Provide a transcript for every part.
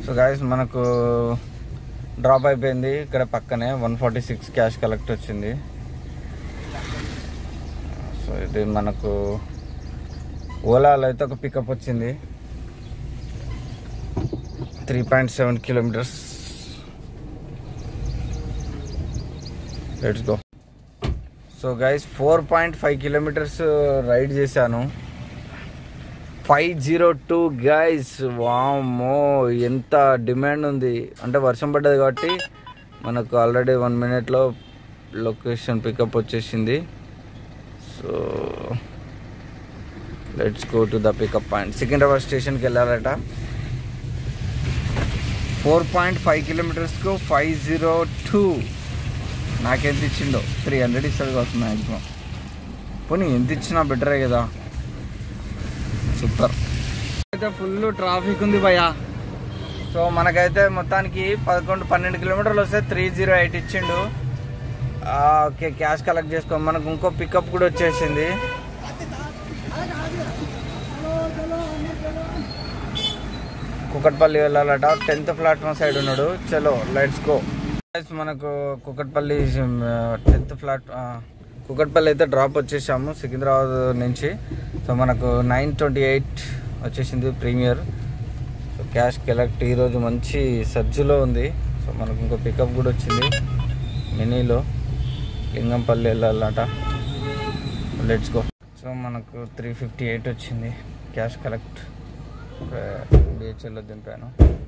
so guys మనకు drop అయిపోయింది ఇక్కడ పక్కనే one forty six cash collect వచ్చింది సో ఇది మనకు ఓలాలో అయితే ఒక పికప్ వచ్చింది three point seven kilometres let's go so guys four point five kilometres ride చేశాను ఫైవ్ జీరో టూ గైస్ వామ్మో ఎంత డిమాండ్ ఉంది అంటే వర్షం పడ్డది కాబట్టి మనకు ఆల్రెడీ వన్ మినిట్లో లొకేషన్ పికప్ వచ్చేసింది so let's go to the pickup point Secunderabad స్టేషన్కి వెళ్ళాలట ఫోర్ పాయింట్ ఫైవ్ కిలోమీటర్స్కు ఫైవ్ జీరో టూ నాకెంత ఇచ్చిండో త్రీ హండ్రెడ్ ఇస్తాడు కావచ్చు మ్యాక్సిమం పోనీ ఎంత ఇచ్చినా బెటరే కదా సూపర్ అయితే ఫుల్ ట్రాఫిక్ ఉంది భయ్యా సో మనకైతే మొత్తానికి పదకొండు పన్నెండు కిలోమీటర్లు వస్తే త్రీ జీరో ఎయిట్ ఇచ్చిండు ఆ, ఓకే క్యాష్ కలెక్ట్ చేసుకో మనకు ఇంకో పికప్ కూడా వచ్చేసింది కుకట్పల్లి వెళ్ళాలట టెన్త్ ప్లాట్ఫామ్ సైడ్ ఉన్నాడు చలో లెట్స్ గో మనకు కుకట్పల్లి టెన్త్ ఫ్లాట్ కుకట్పల్లి అయితే డ్రాప్ వచ్చేసాము సికింద్రాబాద్ నుంచి సో మనకు నైన్ ట్వంటీ ఎయిట్ వచ్చేసింది ప్రీమియర్ సో క్యాష్ కలెక్ట్ ఈరోజు మంచి సజ్జులో ఉంది సో మనకు ఇంకో పికప్ కూడా వచ్చింది మినీలో లింగంపల్లి వెళ్ళాలట లెట్స్ గో సో మనకు త్రీ ఫిఫ్టీ ఎయిట్ వచ్చింది క్యాష్ కలెక్ట్ బిహెచ్ఎల్లో దింపాను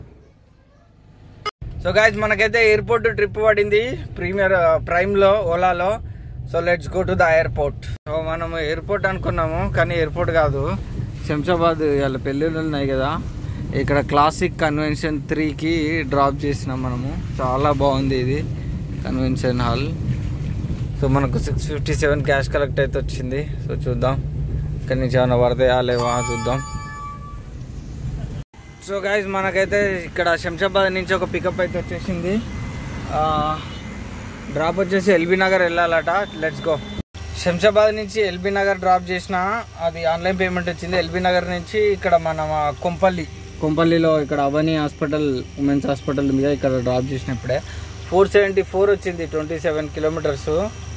సో గాయస్ మనకైతే ఎయిర్పోర్ట్ ట్రిప్ పడింది ప్రీమియర్ ప్రైమ్లో ఓలాలో so let's go to the airport so మనం ఎయిర్పోర్ట్ అనుకున్నాము కానీ ఎయిర్పోర్ట్ కాదు శంషాబాద్ వాళ్ళ పెళ్ళిళ్ళు ఉన్నాయి కదా ఇక్కడ క్లాసిక్ కన్వెన్షన్ త్రీకి డ్రాప్ చేసినాం మనము చాలా బాగుంది ఇది కన్వెన్షన్ హాల్ సో మనకు six fifty seven cash collect అయితే వచ్చింది సో చూద్దాం ఇక్కడి నుంచి ఏమైనా పడతాయా లేవా చూద్దాం సో గైజ్ మనకైతే ఇక్కడ శంషాబాద్ నుంచి ఒక పికప్ అయితే వచ్చేసింది డ్రాప్ వచ్చేసి ఎల్బీ నగర్ వెళ్ళాలట లెట్స్ గో శంషాబాద్ నుంచి ఎల్బీ నగర్ డ్రాప్ చేసిన అది ఆన్లైన్ పేమెంట్ వచ్చింది ఎల్బీ నగర్ నుంచి ఇక్కడ మన కొంపల్లి కొంపల్లిలో ఇక్కడ అవని హాస్పిటల్ ఉమెన్స్ హాస్పిటల్ మీద ఇక్కడ డ్రాప్ చేసినప్పుడే ఫోర్ సెవెంటీ ఫోర్ వచ్చింది ట్వంటీ సెవెన్ కిలోమీటర్స్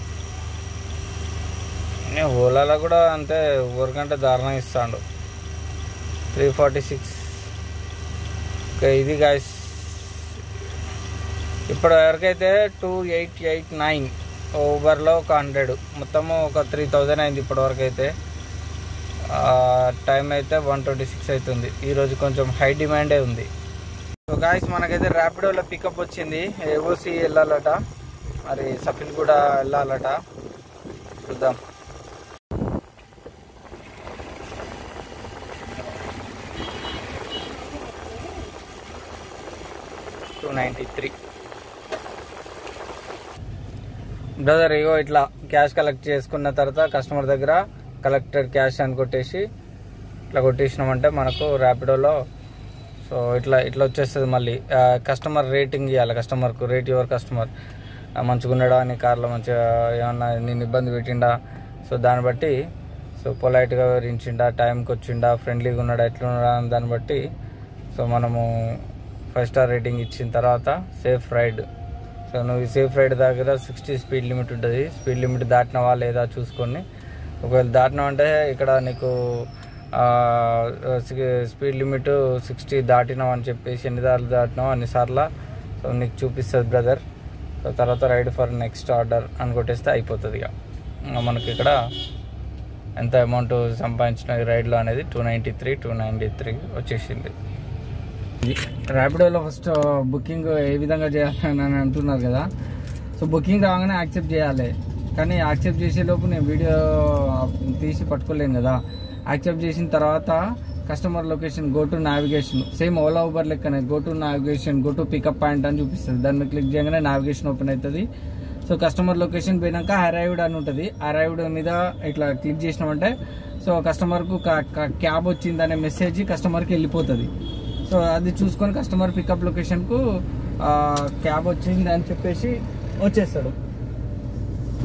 ఓలాలో కూడా అంతే ఊరికంటే దారుణం ఇస్తాడు త్రీ ఫార్టీ సిక్స్ ఓకే ఇది గాయస్ ఇప్పటి వరకైతే టూ ఎయిట్ ఎయిట్ నైన్ ఊబర్లో ఒక హండ్రెడ్ మొత్తము ఒక త్రీ థౌజండ్ అయింది ఇప్పటి వరకు అయితే టైం అయితే వన్ ట్వంటీ సిక్స్ అవుతుంది ఈరోజు కొంచెం హై డిమాండే ఉంది సో గాయస్ మనకైతే ర్యాపిడోలో పికప్ వచ్చింది ఏఓసి వెళ్ళాలట మరి సఫిల్ కూడా వెళ్ళాలట చూద్దాం టూ నైంటీ త్రీ బ్రదర్ ఇగో ఇట్లా క్యాష్ కలెక్ట్ చేసుకున్న తర్వాత కస్టమర్ దగ్గర కలెక్టెడ్ క్యాష్ అని కొట్టేసి ఇట్లా కొట్టేసినామంటే మనకు ర్యాపిడోలో సో ఇట్లా ఇట్లా వచ్చేస్తుంది మళ్ళీ కస్టమర్ రేటింగ్ ఇవ్వాలి కస్టమర్కు రేట్ యువర్ కస్టమర్ మంచిగా ఉన్నాడా అని కార్లో మంచిగా ఏమన్నా నేను ఇబ్బంది పెట్టిండా సో దాన్ని బట్టి సో పొలైట్గా వివరించిండా టైంకి వచ్చిండా ఫ్రెండ్లీగా ఉన్నాడా ఎట్లున్నాడా అని దాన్ని బట్టి సో మనము ఫైవ్ స్టార్ రేటింగ్ ఇచ్చిన తర్వాత సేఫ్ రైడ్ సో నువ్వు ఈ సేఫ్ రైడ్ దగ్గర సిక్స్టీ స్పీడ్ లిమిట్ ఉంటుంది స్పీడ్ లిమిట్ దాటినవా లేదా చూసుకొని ఒకవేళ దాటినావంటే ఇక్కడ నీకు స్పీడ్ లిమిట్ సిక్స్టీ దాటినావు అని చెప్పేసి ఎన్నిసార్లు దాటినావు అన్నిసార్లు సో నీకు చూపిస్తుంది బ్రదర్ సో తర్వాత రైడ్ ఫర్ నెక్స్ట్ ఆర్డర్ అని కొట్టేస్తే అయిపోతుంది ఇక ఇంకా మనకి ఇక్కడ ఎంత అమౌంట్ సంపాదించిన ఈ రైడ్లో అనేది two ninety three two ninety three వచ్చేసింది ర్యాపిడోలో ఫస్ట్ బుకింగ్ ఏ విధంగా చేయాలని అని అంటున్నారు కదా సో బుకింగ్ రాగానే యాక్సెప్ట్ చేయాలి కానీ యాక్సెప్ట్ చేసే లోపు నేను వీడియో తీసి పట్టుకోలేను కదా యాక్సెప్ట్ చేసిన తర్వాత customer location go to navigation same Ola Uber లెక్కనే go to navigation go to pickup point అని చూపిస్తుంది దాన్ని క్లిక్ చేయగానే నావిగేషన్ ఓపెన్ అవుతుంది సో కస్టమర్ లొకేషన్ పోయినాక అరైవ్డ్ అని ఉంటుంది అరైవ్డ్ మీద ఇట్లా క్లిక్ చేసినామంటే సో కస్టమర్కు క్యాబ్ వచ్చిందనే మెసేజ్ కస్టమర్కి వెళ్ళిపోతుంది సో అది చూసుకొని కస్టమర్ పికప్ లొకేషన్కు క్యాబ్ వచ్చింది అని చెప్పేసి వచ్చేస్తాడు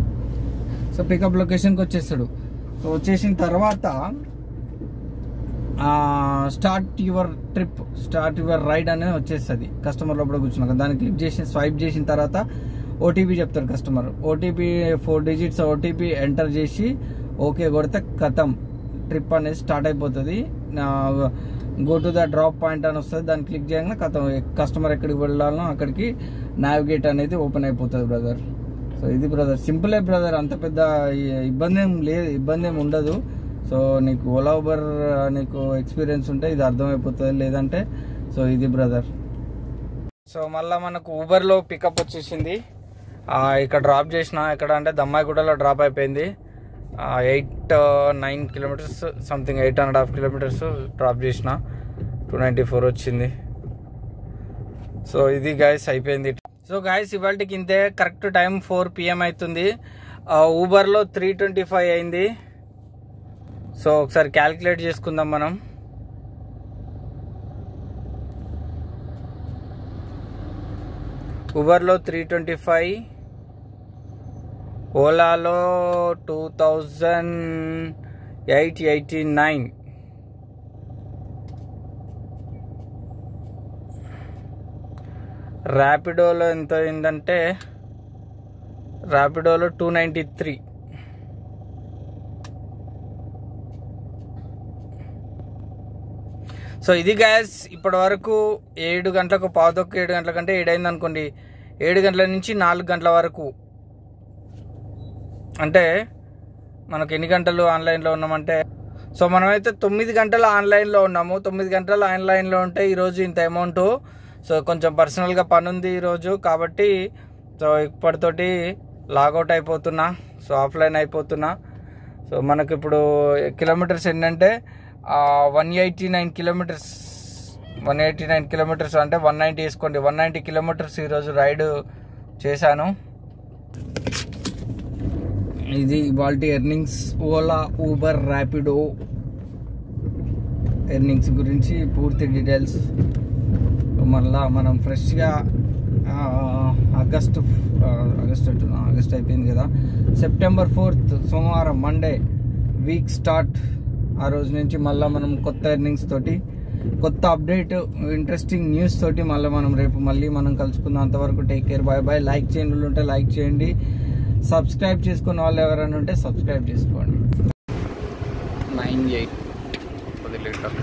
సో పికప్ లొకేషన్కి వచ్చేస్తాడు సో వచ్చేసిన తర్వాత start your trip start your ride అనేది వచ్చేస్తుంది కస్టమర్ లోపల కూర్చున్నాక దాన్ని క్లిక్ చేసి స్వైప్ చేసిన తర్వాత ఓటీపీ చెప్తారు customer OTP four digits OTP enter చేసి ఓకే కొడితే కథం ట్రిప్ అనేది స్టార్ట్ అయిపోతుంది go to the drop point అని వస్తుంది దాన్ని క్లిక్ చేయగానే కథం కస్టమర్ ఎక్కడికి వెళ్ళాలో అక్కడికి నావిగేట్ అనేది ఓపెన్ అయిపోతుంది బ్రదర్ సో ఇది బ్రదర్ సింపులే బ్రదర్ అంత పెద్ద ఇ- ఇబ్బంది ఏం లేదు ఇబ్బంది ఏం ఉండదు సో నీకు ఓలా ఉబర్ నీకు ఎక్స్పీరియన్స్ ఉంటే ఇది అర్థమైపోతుంది లేదంటే సో ఇది బ్రదర్ సో మళ్ళీ మనకు ఊబర్లో పికప్ వచ్చేసింది ఆ, ఇక్కడ డ్రాప్ చేసిన ఎక్కడ అంటే దమ్మాయిగూడలో డ్రాప్ అయిపోయింది eight nine kilometres something eight and half kilometres drop చేసిన టూ నైంటీ ఫోర్ వచ్చింది సో ఇది గాయస్ అయిపోయింది సో గాయస్ ఇవాళకి ఇంతే కరెక్ట్ టైం ఫోర్ పిఎం అవుతుంది ఊబర్లో త్రీ ట్వంటీ ఫైవ్ అయింది సో ఒకసారి క్యాలిక్యులేట్ చేసుకుందాం మనం ఊబర్లో త్రీ ట్వంటీ ఫైవ్ ఓలాలో two thousand eight eighty nine ర్యాపిడోలో ఎంత అయిందంటే ర్యాపిడోలో టూ నైంటీ త్రీ సో ఇది గ్యాస్ ఇప్పటి వరకు ఏడు గంటలకు పావుతొక్క ఏడు గంటల కంటే ఏడైంది అనుకోండి ఏడు గంటల నుంచి నాలుగు గంటల వరకు అంటే మనకు ఎన్ని గంటలు ఆన్లైన్లో ఉన్నామంటే సో మనమైతే తొమ్మిది గంటలు ఆన్లైన్లో ఉన్నాము తొమ్మిది గంటలు ఆన్లైన్లో ఉంటే ఈరోజు ఇంత అమౌంట్ సో కొంచెం పర్సనల్గా పని ఉంది ఈరోజు కాబట్టి సో ఇప్పటితోటి లాగౌట్ అయిపోతున్నా సో ఆఫ్లైన్ అయిపోతున్నా సో మనకి ఇప్పుడు కిలోమీటర్స్ ఏంటంటే one eighty nine kilometres one eighty nine kilometres అంటే వన్ నైంటీ వేసుకోండి వన్ నైంటీ కిలోమీటర్స్ ఈరోజు రైడ్ చేశాను ఇది ఇవాళ earnings Ola Uber Rapido earnings గురించి పూర్తి డీటెయిల్స్ మళ్ళా మనం ఫ్రెష్గా ఆగస్ట్ ఆగస్ట్ అంటున్నా ఆగస్ట్ అయిపోయింది కదా సెప్టెంబర్ ఫోర్త్ సోమవారం మండే వీక్ స్టార్ట్ ఆ రోజు నుంచి మళ్ళీ మనం కొత్త ఎర్నింగ్స్ తోటి కొత్త అప్డేట్ ఇంట్రెస్టింగ్ న్యూస్ తోటి మళ్ళీ మనం రేపు మళ్ళీ మనం కలుసుకుందాం అంతవరకు take care bye bye like చేయండి వాళ్ళు ఉంటే లైక్ చేయండి సబ్స్క్రైబ్ చేసుకున్న వాళ్ళు ఎవరైనా ఉంటే సబ్స్క్రైబ్ చేసుకోండి నైన్ ఎయిట్ పది లీటర్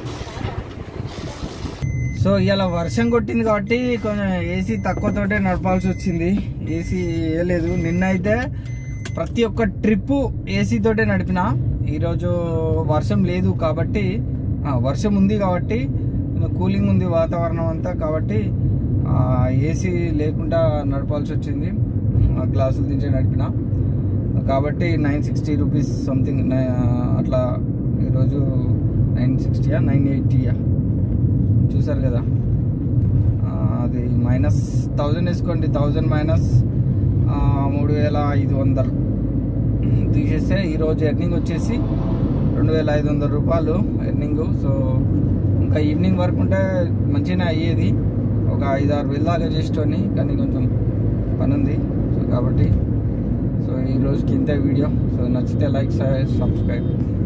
సో ఇలా వర్షం కొట్టింది కాబట్టి కొంచెం ఏసీ తక్కువతోటే నడపాల్సి వచ్చింది ఏసీ వేయలేదు నిన్న అయితే ప్రతి ఒక్క ట్రిప్ ఏసీ తోటే నడిపిన ఈరోజు వర్షం లేదు కాబట్టి ఆ, వర్షం ఉంది కాబట్టి కూలింగ్ ఉంది వాతావరణం అంతా కాబట్టి ఏసీ లేకుండా నడపాల్సి వచ్చింది ఆ, గ్లాసులు దించి నడిపిన కాబట్టి నైన్ సిక్స్టీ రూపీస్ సంథింగ్ అట్లా ఈరోజు నైన్ సిక్స్టీయా నైన్ ఎయిటీయా చూసారు కదా ఆ, అది మైనస్ థౌజండ్ వేసుకోండి థౌజండ్ మైనస్ మూడు వేల ఐదు వందలు తీసేస్తే ఈరోజు ఎర్నింగ్ వచ్చేసి రెండు వేల ఐదు వందల రూపాయలు ఎర్నింగ్ సో ఇంకా ఈవినింగ్ వరకు ఉంటే మంచిగానే అయ్యేది ఒక ఐదు ఆరు వేలు దాకా చేసేటోని కానీ కొంచెం పని ఉంది సో కాబట్టి సో ఈ రోజుకి ఇంతే వీడియో సో నచ్చితే లైక్ సబ్స్క్రైబ్